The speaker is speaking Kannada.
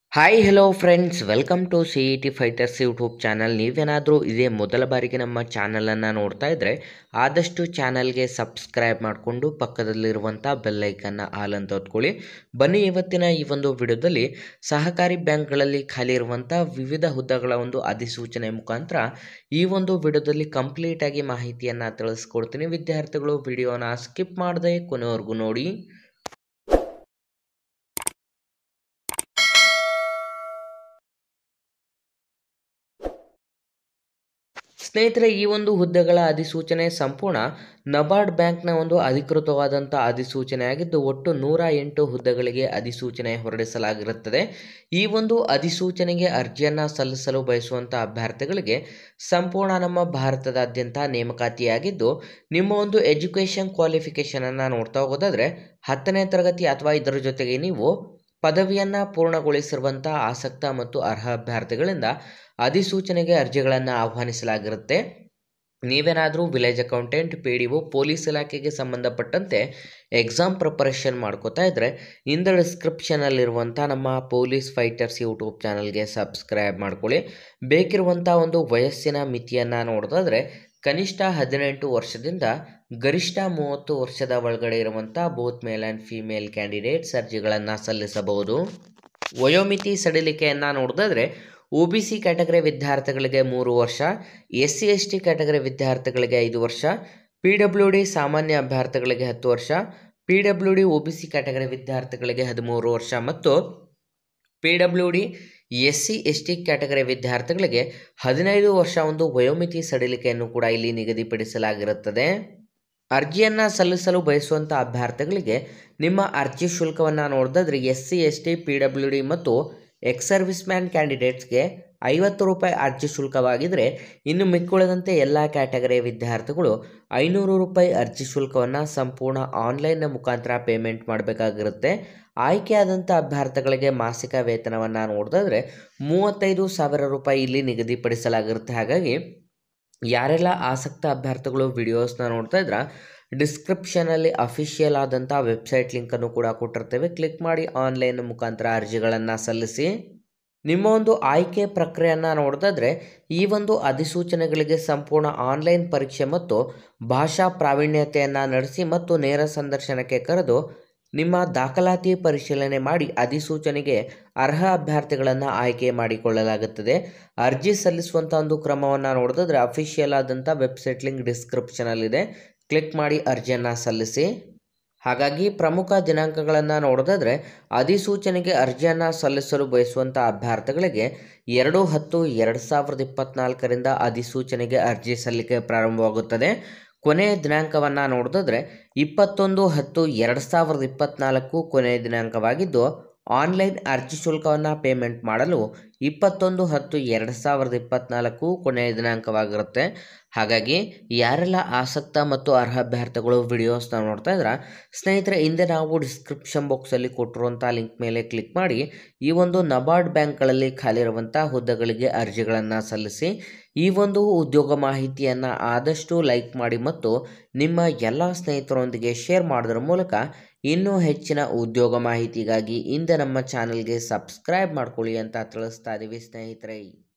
hi hello friends welcome to C E T fighters YouTube channel ನೀವೇನಾದರೂ ಇದೇ ಮೊದಲ ಬಾರಿಗೆ ನಮ್ಮ ಚಾನಲನ್ನು ನೋಡ್ತಾ ಇದ್ದರೆ ಆದಷ್ಟು ಚಾನಲ್ಗೆ ಸಬ್ಸ್ಕ್ರೈಬ್ ಮಾಡಿಕೊಂಡು ಪಕ್ಕದಲ್ಲಿರುವಂಥ ಬೆಲ್ಲೈಕನ್ನ ಆಲ್ ಅಂತ ಹೊತ್ಕೊಳ್ಳಿ ಬನ್ನಿ ಇವತ್ತಿನ ಈ ಒಂದು ವಿಡಿಯೋದಲ್ಲಿ ಸಹಕಾರಿ ಬ್ಯಾಂಕ್ಗಳಲ್ಲಿ ಖಾಲಿ ಇರುವಂಥ ವಿವಿಧ ಹುದ್ದೆಗಳ ಒಂದು ಅಧಿಸೂಚನೆ ಮುಖಾಂತರ ಈ ಒಂದು ವಿಡಿಯೋದಲ್ಲಿ ಕಂಪ್ಲೀಟಾಗಿ ಮಾಹಿತಿಯನ್ನು ತಿಳಿಸ್ಕೊಡ್ತೀನಿ ವಿದ್ಯಾರ್ಥಿಗಳು ವಿಡಿಯೋನ ಸ್ಕಿಪ್ ಮಾಡದೆ ಕೊನೆವರೆಗೂ ನೋಡಿ ಸ್ನೇಹಿತರೆ ಈ ಒಂದು ಹುದ್ದೆಗಳ ಅಧಿಸೂಚನೆ ಸಂಪೂರ್ಣ ನಬಾರ್ಡ್ ಬ್ಯಾಂಕ್ನ ಒಂದು ಅಧಿಕೃತವಾದಂಥ ಅಧಿಸೂಚನೆ ಆಗಿದ್ದು ಒಟ್ಟು ನೂರ ಎಂಟು ಹುದ್ದೆಗಳಿಗೆ ಅಧಿಸೂಚನೆ ಹೊರಡಿಸಲಾಗಿರುತ್ತದೆ ಈ ಒಂದು ಅಧಿಸೂಚನೆಗೆ ಅರ್ಜಿಯನ್ನು ಸಲ್ಲಿಸಲು ಬಯಸುವಂಥ ಅಭ್ಯರ್ಥಿಗಳಿಗೆ ಸಂಪೂರ್ಣ ನಮ್ಮ ಭಾರತದಾದ್ಯಂತ ನೇಮಕಾತಿಯಾಗಿದ್ದು ನಿಮ್ಮ ಒಂದು ಎಜುಕೇಷನ್ ಕ್ವಾಲಿಫಿಕೇಷನನ್ನು ನೋಡ್ತಾ ಹೋಗೋದಾದರೆ ಹತ್ತನೇ ತರಗತಿ ಅಥವಾ ಇದರ ಜೊತೆಗೆ ನೀವು ಪದವಿಯನ್ನು ಪೂರ್ಣಗೊಳಿಸಿರುವಂಥ ಆಸಕ್ತ ಮತ್ತು ಅರ್ಹ ಅಭ್ಯರ್ಥಿಗಳಿಂದ ಅಧಿಸೂಚನೆಗೆ ಅರ್ಜಿಗಳನ್ನು ಆಹ್ವಾನಿಸಲಾಗಿರುತ್ತೆ ನೀವೇನಾದರೂ village accountant P D O police ಇಲಾಖೆಗೆ ಸಂಬಂಧಪಟ್ಟಂತೆ ಎಕ್ಸಾಮ್ ಪ್ರಿಪರೇಷನ್ ಮಾಡ್ಕೋತಾ ಇದ್ದರೆ ಇಂದ ಡಿಸ್ಕ್ರಿಪ್ಷನಲ್ಲಿರುವಂಥ ನಮ್ಮ ಪೊಲೀಸ್ ಫೈಟರ್ಸ್ ಯೂಟ್ಯೂಬ್ ಚಾನಲ್ಗೆ ಸಬ್ಸ್ಕ್ರೈಬ್ ಮಾಡ್ಕೊಳ್ಳಿ ಬೇಕಿರುವಂಥ ಒಂದು ವಯಸ್ಸಿನ ಮಿತಿಯನ್ನು ನೋಡೋದಾದರೆ ಕನಿಷ್ಠ ಹದಿನೆಂಟು ವರ್ಷದಿಂದ ಗರಿಷ್ಠ ಮೂವತ್ತು ವರ್ಷದ ಒಳಗಡೆ ಇರುವಂಥ both male and female candidates ಅರ್ಜಿಗಳನ್ನು ಸಲ್ಲಿಸಬಹುದು ವಯೋಮಿತಿ ಸಡಿಲಿಕೆಯನ್ನು ನೋಡೋದಾದರೆ ಒ ಬಿ ಸಿ ಕ್ಯಾಟಗರಿ ವಿದ್ಯಾರ್ಥಿಗಳಿಗೆ ಮೂರು ವರ್ಷ S C S T category ವಿದ್ಯಾರ್ಥಿಗಳಿಗೆ ಐದು ವರ್ಷ ಪಿ ಡಬ್ಲ್ಯೂ ಡಿ ಸಾಮಾನ್ಯ ಅಭ್ಯರ್ಥಿಗಳಿಗೆ ಹತ್ತು ವರ್ಷ P W D O B C category ವಿದ್ಯಾರ್ಥಿಗಳಿಗೆ ಹದಿಮೂರು ವರ್ಷ ಮತ್ತು P W D S C S T category ವಿದ್ಯಾರ್ಥಿಗಳಿಗೆ ಹದಿನೈದು ವರ್ಷ ಒಂದು ವಯೋಮಿತಿ ಸಡಿಲಿಕೆಯನ್ನು ಕೂಡ ಇಲ್ಲಿ ನಿಗದಿಪಡಿಸಲಾಗಿರುತ್ತದೆ ಅರ್ಜಿಯನ್ನು ಸಲ್ಲಿಸಲು ಬಯಸುವಂಥ ಅಭ್ಯರ್ಥಿಗಳಿಗೆ ನಿಮ್ಮ ಅರ್ಜಿ ಶುಲ್ಕವನ್ನು ನೋಡಿದ್ರೆ S C S T P W D ಮತ್ತು ಎಕ್ಸ್ ಸರ್ವಿಸ್ ಮ್ಯಾನ್ ಕ್ಯಾಂಡಿಡೇಟ್ಸ್ಗೆ ಐವತ್ತು ರೂಪಾಯಿ ಅರ್ಜಿ ಶುಲ್ಕವಾಗಿದ್ದರೆ ಇನ್ನು ಮಿಕ್ಕುಳಿದಂತೆ ಎಲ್ಲ ಕ್ಯಾಟಗರಿಯ ವಿದ್ಯಾರ್ಥಿಗಳು ಐನೂರು ರೂಪಾಯಿ ಅರ್ಜಿ ಶುಲ್ಕವನ್ನು ಸಂಪೂರ್ಣ ಆನ್ಲೈನ್ನ ಮುಖಾಂತರ ಪೇಮೆಂಟ್ ಮಾಡಬೇಕಾಗಿರುತ್ತೆ ಆಯ್ಕೆಯಾದಂಥ ಅಭ್ಯರ್ಥಿಗಳಿಗೆ ಮಾಸಿಕ ವೇತನವನ್ನು ನೋಡಿದ್ರೆ ಮೂವತ್ತೈದು ಸಾವಿರ ರೂಪಾಯಿ ಇಲ್ಲಿ ನಿಗದಿಪಡಿಸಲಾಗಿರುತ್ತೆ ಹಾಗಾಗಿ ಯಾರೆಲ್ಲ ಆಸಕ್ತ ಅಭ್ಯರ್ಥಿಗಳು ವಿಡಿಯೋಸ್ನ ನೋಡ್ತಾ ಇದ್ರೆ ಡಿಸ್ಕ್ರಿಪ್ಷನಲ್ಲಿ ಅಫಿಷಿಯಲ್ ಆದಂಥ ವೆಬ್ಸೈಟ್ ಲಿಂಕನ್ನು ಕೂಡ ಕೊಟ್ಟಿರ್ತೇವೆ ಕ್ಲಿಕ್ ಮಾಡಿ ಆನ್ಲೈನ್ ಮುಖಾಂತರ ಅರ್ಜಿಗಳನ್ನು ಸಲ್ಲಿಸಿ ನಿಮ್ಮ ಒಂದು ಆಯ್ಕೆ ಪ್ರಕ್ರಿಯೆಯನ್ನು ನೋಡಿದ್ರೆ ಈ ಒಂದು ಅಧಿಸೂಚನೆಗಳಿಗೆ ಸಂಪೂರ್ಣ ಆನ್ಲೈನ್ ಪರೀಕ್ಷೆ ಮತ್ತು ಭಾಷಾ ಪ್ರಾವೀಣ್ಯತೆಯನ್ನು ನಡೆಸಿ ಮತ್ತು ನೇರ ಸಂದರ್ಶನಕ್ಕೆ ಕರೆದು ನಿಮ್ಮ ದಾಖಲಾತಿ ಪರಿಶೀಲನೆ ಮಾಡಿ ಅಧಿಸೂಚನೆಗೆ ಅರ್ಹ ಅಭ್ಯರ್ಥಿಗಳನ್ನು ಆಯ್ಕೆ ಮಾಡಿಕೊಳ್ಳಲಾಗುತ್ತದೆ ಅರ್ಜಿ ಸಲ್ಲಿಸುವಂಥ ಒಂದು ಕ್ರಮವನ್ನು ನೋಡಿದ್ರೆ ಅಫಿಷಿಯಲ್ ಆದಂಥ ವೆಬ್ಸೈಟ್ ಲಿಂಕ್ ಡಿಸ್ಕ್ರಿಪ್ಷನಲ್ಲಿದೆ ಕ್ಲಿಕ್ ಮಾಡಿ ಅರ್ಜಿಯನ್ನು ಸಲ್ಲಿಸಿ ಹಾಗಾಗಿ ಪ್ರಮುಖ ದಿನಾಂಕಗಳನ್ನು ನೋಡೋದಾದರೆ ಅಧಿಸೂಚನೆಗೆ ಅರ್ಜಿಯನ್ನು ಸಲ್ಲಿಸಲು ಬಯಸುವಂಥ ಅಭ್ಯರ್ಥಿಗಳಿಗೆ ಎರಡು ಹತ್ತು ಎರಡು ಸಾವಿರದ ಇಪ್ಪತ್ತ್ನಾಲ್ಕರಿಂದ ಅಧಿಸೂಚನೆಗೆ ಅರ್ಜಿ ಸಲ್ಲಿಕೆ ಪ್ರಾರಂಭವಾಗುತ್ತದೆ ಕೊನೆಯ ದಿನಾಂಕವನ್ನು ನೋಡೋದಾದರೆ ಇಪ್ಪತ್ತೊಂದು ಹತ್ತು ಎರಡು ಸಾವಿರದ ಇಪ್ಪತ್ತ್ನಾಲ್ಕು ಕೊನೆಯ ದಿನಾಂಕವಾಗಿದ್ದು ಆನ್ಲೈನ್ ಅರ್ಜಿ ಶುಲ್ಕವನ್ನು ಪೇಮೆಂಟ್ ಮಾಡಲು ಇಪ್ಪತ್ತೊಂದು ಹತ್ತು ಎರಡು ಸಾವಿರದ ಇಪ್ಪತ್ತ್ನಾಲ್ಕು ಕೊನೆಯ ದಿನಾಂಕವಾಗಿರುತ್ತೆ ಹಾಗಾಗಿ ಯಾರೆಲ್ಲ ಆಸಕ್ತ ಮತ್ತು ಅರ್ಹ ಅಭ್ಯರ್ಥಿಗಳು ವಿಡಿಯೋಸ್ನ ನೋಡ್ತಾ ಇದ್ರೆ ಸ್ನೇಹಿತರೆ ಹಿಂದೆ ನಾವು ಡಿಸ್ಕ್ರಿಪ್ಷನ್ ಬಾಕ್ಸಲ್ಲಿ ಕೊಟ್ಟಿರುವಂಥ ಲಿಂಕ್ ಮೇಲೆ ಕ್ಲಿಕ್ ಮಾಡಿ ಈ ಒಂದು ನಬಾರ್ಡ್ ಬ್ಯಾಂಕ್ಗಳಲ್ಲಿ ಖಾಲಿ ಇರುವಂಥ ಹುದ್ದೆಗಳಿಗೆ ಅರ್ಜಿಗಳನ್ನು ಸಲ್ಲಿಸಿ ಈ ಒಂದು ಉದ್ಯೋಗ ಮಾಹಿತಿಯನ್ನು ಆದಷ್ಟು ಲೈಕ್ ಮಾಡಿ ಮತ್ತು ನಿಮ್ಮ ಎಲ್ಲ ಸ್ನೇಹಿತರೊಂದಿಗೆ ಶೇರ್ ಮಾಡೋದ್ರ ಮೂಲಕ ಇನ್ನೂ ಹೆಚ್ಚಿನ ಉದ್ಯೋಗ ಮಾಹಿತಿಗಾಗಿ ಹಿಂದೆ ನಮ್ಮ ಚಾನಲ್ಗೆ ಸಬ್ಸ್ಕ್ರೈಬ್ ಮಾಡ್ಕೊಳ್ಳಿ ಅಂತ ತಿಳಿಸ್ತಾ ಇದ್ದೀವಿ ಸ್ನೇಹಿತರೆ